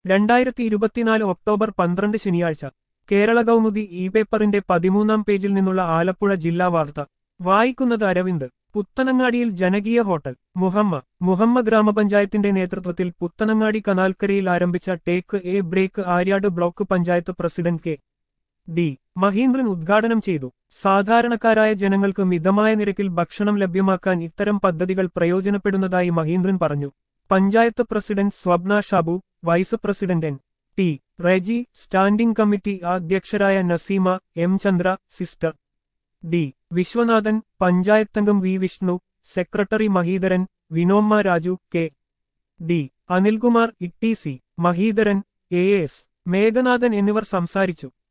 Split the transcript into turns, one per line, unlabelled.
രണ്ടായിരത്തി ഇരുപത്തിനാല് ഒക്ടോബർ പന്ത്രണ്ട് ശനിയാഴ്ച കേരള കൗമുദി ഇ പേപ്പറിന്റെ പതിമൂന്നാം പേജിൽ നിന്നുള്ള ആലപ്പുഴ ജില്ലാ വാർത്ത വായിക്കുന്നത് അരവിന്ദ് പുത്തനങ്ങാടിയിൽ ജനകീയ ഹോട്ടൽ മുഹമ്മ മുഹമ്മ ഗ്രാമപഞ്ചായത്തിന്റെ നേതൃത്വത്തിൽ പുത്തനങ്ങാടി കനാൽക്കരയിൽ ആരംഭിച്ച take a break Aryad block panchayat president K D Maheendran ഉദ്ഘാടനം ചെയ്തു സാധാരണക്കാരായ ജനങ്ങൾക്ക് മിതമായ നിരക്കിൽ ഭക്ഷണം ലഭ്യമാക്കാൻ ഇത്തരം പദ്ധതികൾ പ്രയോജനപ്പെടുന്നതായി മഹീന്ദ്രൻ പറഞ്ഞു panchayat president Swapna Shabu vice president N T Reji standing committee അധ്യക്ഷരായ Naseema M Chandra sister D Viswanathan പഞ്ചായത്തംഗം V Vishnu secretary Maheedharan Vinomma Raju K D Anilkumar ഇട്ടി C Maheedharan A S Meghanathan എന്നിവർ സംസാരിച്ചു